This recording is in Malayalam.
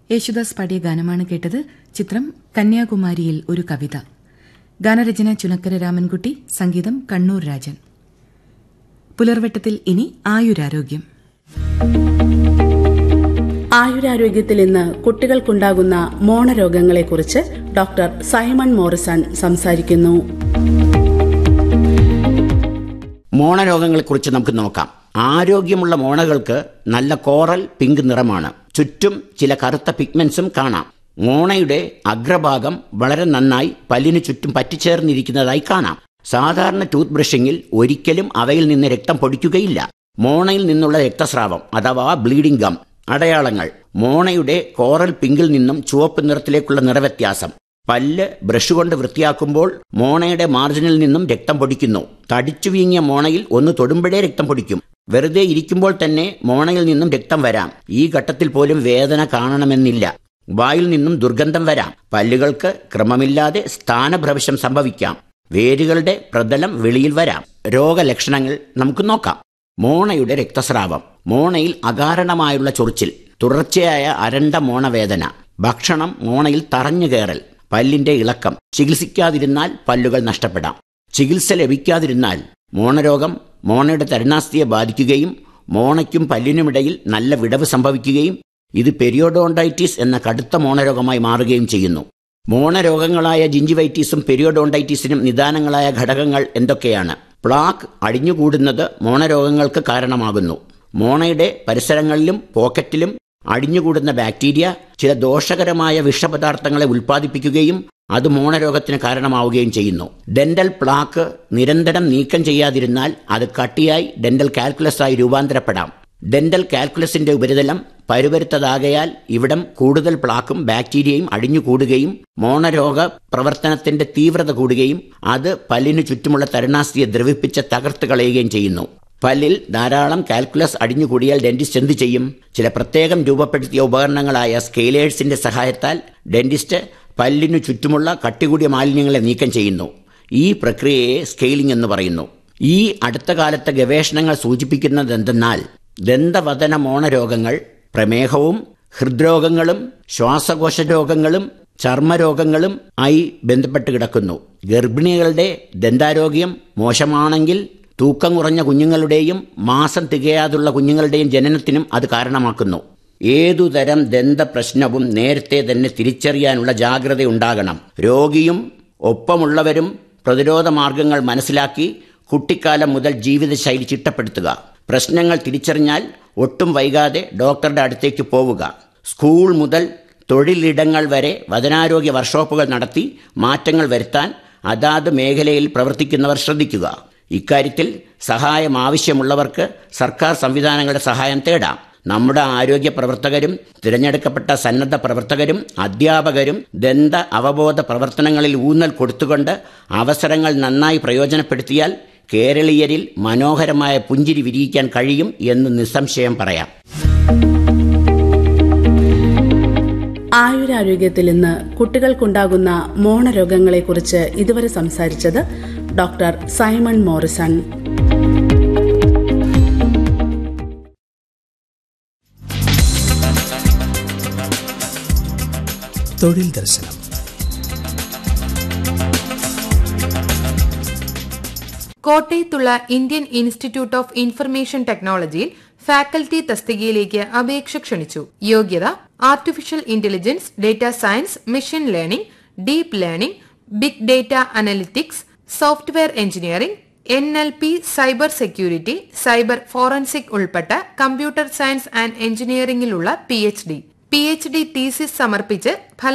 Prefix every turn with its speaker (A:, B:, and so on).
A: യേശുദാസ് പാടിയ ഗാനമാണ് കേട്ടത് ചിത്രം കന്യാകുമാരിയിൽ ഒരു കവിത ഗാനരചന ചുനക്കര രാമൻകുട്ടി സംഗീതം കണ്ണൂർ രാജൻ പുലർവെട്ടത്തിൽ ഇനി ആയുരാരോഗ്യം
B: ആയുരാരോഗ്യത്തിൽ ഇന്ന് കുട്ടികൾക്കുണ്ടാകുന്ന മോണരോഗങ്ങളെക്കുറിച്ച് ഡോക്ടർ സൈമൺ മോറിസൺ സംസാരിക്കുന്നു
C: മോണരോഗങ്ങളെക്കുറിച്ച് നമുക്ക് നോക്കാം ആരോഗ്യമുള്ള മോണകൾക്ക് നല്ല കോറൽ പിങ്ക് നിറമാണ് ചുറ്റും ചില കറുത്ത പിഗ്മെന്റ്സും കാണാം മോണയുടെ അഗ്രഭാഗം വളരെ നന്നായി പല്ലിനു ചുറ്റും പറ്റിച്ചേർന്നിരിക്കുന്നതായി കാണാം സാധാരണ ടൂത്ത് ബ്രഷിങ്ങിൽ ഒരിക്കലും അവയിൽ നിന്ന് രക്തം പൊടിക്കുകയില്ല മോണയിൽ നിന്നുള്ള രക്തസ്രാവം അഥവാ ബ്ലീഡിംഗ് ഗം അടയാളങ്ങൾ മോണയുടെ കോറൽ പിങ്കിൽ നിന്നും ചുവപ്പ് നിറത്തിലേക്കുള്ള നിറവ്യത്യാസം പല്ല് ബ്രഷ് കൊണ്ട് വൃത്തിയാക്കുമ്പോൾ മോണയുടെ മാർജിനിൽ നിന്നും രക്തം പൊടിക്കുന്നു തടിച്ചു വീങ്ങിയ മോണയിൽ ഒന്ന് തൊടുമ്പോഴേ രക്തം പൊടിക്കും വെറുതെ ഇരിക്കുമ്പോൾ തന്നെ മോണയിൽ നിന്നും രക്തം വരാം ഈ ഘട്ടത്തിൽ പോലും വേദന കാണണമെന്നില്ല വായിൽ നിന്നും ദുർഗന്ധം വരാം പല്ലുകൾക്ക് ക്രമമില്ലാതെ സ്ഥാനഭ്രംശം സംഭവിക്കാം വേരുകളുടെ പ്രതലം വെളിയിൽ വരാം രോഗലക്ഷണങ്ങൾ നമുക്ക് നോക്കാം മോണയുടെ രക്തസ്രാവം മോണയിൽ അകാരണമായുള്ള ചൊറിച്ചിൽ തുടർച്ചയായ അരണ്ട മോണവേദന ഭക്ഷണം മോണയിൽ തറഞ്ഞു കയറൽ പല്ലിന്റെ ഇളക്കം ചികിത്സിക്കാതിരുന്നാൽ പല്ലുകൾ നഷ്ടപ്പെടാം ചികിത്സ ലഭിക്കാതിരുന്നാൽ മോണരോഗം മോണയുടെ തരുണാസ്ഥിയെ ബാധിക്കുകയും മോണയ്ക്കും പല്ലിനുമിടയിൽ നല്ല വിടവ് സംഭവിക്കുകയും ഇത് പെരിയോഡോണ്ടൈറ്റിസ് എന്ന കടുത്ത മോണരോഗമായി മാറുകയും ചെയ്യുന്നു മോണരോഗങ്ങളായ ജിഞ്ചിവൈറ്റീസും പെരിയോഡോണ്ടൈറ്റിസിനും നിദാനങ്ങളായ ഘടകങ്ങൾ എന്തൊക്കെയാണ് പ്ലാക്ക് അടിഞ്ഞുകൂടുന്നത് മോണരോഗങ്ങൾക്ക് കാരണമാകുന്നു മോണയുടെ പരിസരങ്ങളിലും പോക്കറ്റിലും അടിഞ്ഞുകൂടുന്ന ബാക്ടീരിയ ചില ദോഷകരമായ വിഷപദാർത്ഥങ്ങളെ ഉൽപ്പാദിപ്പിക്കുകയും അത് മോണരോഗത്തിന് കാരണമാവുകയും ചെയ്യുന്നു ഡെന്റൽ പ്ലാക്ക് നിരന്തരം നീക്കം ചെയ്യാതിരുന്നാൽ അത് കട്ടിയായി ഡെന്റൽ കാൽക്കുലസായി രൂപാന്തരപ്പെടാം ഡെന്റൽ കാൽക്കുലസിന്റെ ഉപരിതലം പരുവരുത്തതാകയാൽ ഇവിടം കൂടുതൽ പ്ലാക്കും ബാക്ടീരിയയും അടിഞ്ഞുകൂടുകയും മോണരോഗ പ്രവർത്തനത്തിന്റെ തീവ്രത കൂടുകയും അത് പല്ലിനു ചുറ്റുമുള്ള തരുണാസ്ഥിയെ ദ്രവിപ്പിച്ച് തകർത്ത് കളയുകയും ചെയ്യുന്നു പല്ലിൽ ധാരാളം കാൽക്കുലസ് അടിഞ്ഞുകൂടിയാൽ ഡെന്റിസ്റ്റ് എന്ത് ചെയ്യും ചില പ്രത്യേകം രൂപപ്പെടുത്തിയ ഉപകരണങ്ങളായ സ്കെയിലേഴ്സിന്റെ സഹായത്താൽ ഡെന്റിസ്റ്റ് പല്ലിനു ചുറ്റുമുള്ള കട്ടികൂടിയ മാലിന്യങ്ങളെ നീക്കം ചെയ്യുന്നു ഈ പ്രക്രിയയെ സ്കെയിലിംഗ് എന്ന് പറയുന്നു ഈ അടുത്ത കാലത്തെ ഗവേഷണങ്ങൾ സൂചിപ്പിക്കുന്നത് എന്തെന്നാൽ ദന്തവദന മോണരോഗങ്ങൾ പ്രമേഹവും ഹൃദ്രോഗങ്ങളും ശ്വാസകോശ രോഗങ്ങളും ചർമ്മരോഗങ്ങളും ആയി ബന്ധപ്പെട്ട് കിടക്കുന്നു ഗർഭിണികളുടെ ദന്താരോഗ്യം മോശമാണെങ്കിൽ തൂക്കം കുറഞ്ഞ കുഞ്ഞുങ്ങളുടെയും മാസം തികയാതുള്ള കുഞ്ഞുങ്ങളുടെയും ജനനത്തിനും അത് കാരണമാക്കുന്നു ഏതുതരം ദന്ത പ്രശ്നവും നേരത്തെ തന്നെ തിരിച്ചറിയാനുള്ള ജാഗ്രത ഉണ്ടാകണം രോഗിയും ഒപ്പമുള്ളവരും പ്രതിരോധ മാർഗങ്ങൾ മനസ്സിലാക്കി കുട്ടിക്കാലം മുതൽ ജീവിതശൈലി ചിട്ടപ്പെടുത്തുക പ്രശ്നങ്ങൾ തിരിച്ചറിഞ്ഞാൽ ഒട്ടും വൈകാതെ ഡോക്ടറുടെ അടുത്തേക്ക് പോവുക സ്കൂൾ മുതൽ തൊഴിലിടങ്ങൾ വരെ വചനാരോഗ്യ വർക്ക്ഷോപ്പുകൾ നടത്തി മാറ്റങ്ങൾ വരുത്താൻ അതാത് മേഖലയിൽ പ്രവർത്തിക്കുന്നവർ ശ്രദ്ധിക്കുക ഇക്കാര്യത്തിൽ സഹായം ആവശ്യമുള്ളവർക്ക് സർക്കാർ സംവിധാനങ്ങളുടെ സഹായം തേടാം നമ്മുടെ ആരോഗ്യ പ്രവർത്തകരും തിരഞ്ഞെടുക്കപ്പെട്ട സന്നദ്ധ പ്രവർത്തകരും അധ്യാപകരും ദന്ത അവബോധ പ്രവർത്തനങ്ങളിൽ ഊന്നൽ കൊടുത്തുകൊണ്ട് അവസരങ്ങൾ നന്നായി പ്രയോജനപ്പെടുത്തിയാൽ കേരളീയരിൽ മനോഹരമായ പുഞ്ചിരി വിരിയിക്കാൻ കഴിയും എന്ന് നിസ്സംശയം പറയാം
B: ആയുരാരോഗ്യത്തിൽ ഇന്ന് കുട്ടികൾക്കുണ്ടാകുന്ന മോണരോഗങ്ങളെക്കുറിച്ച് ഇതുവരെ സംസാരിച്ചത് ഡോക്ടർ സൈമൺ മോറിസൺ
D: തൊഴിൽ ദർശനം
E: കോട്ടയത്തുള്ള ഇന്ത്യൻ ഇൻസ്റ്റിറ്റ്യൂട്ട് ഓഫ് ഇൻഫർമേഷൻ ടെക്നോളജിയിൽ ഫാക്കൽറ്റി തസ്തികയിലേക്ക് അപേക്ഷ ക്ഷണിച്ചു യോഗ്യത artificial intelligence data science machine learning deep learning big data analytics software engineering N L P cyber security cyber forensic ഉൾപ്പെട്ട കമ്പ്യൂട്ടർ സയൻസ് ആൻഡ് എഞ്ചിനീയറിംഗിലുള്ള P H D P H D thesis സമർപ്പിച്ച് ഫല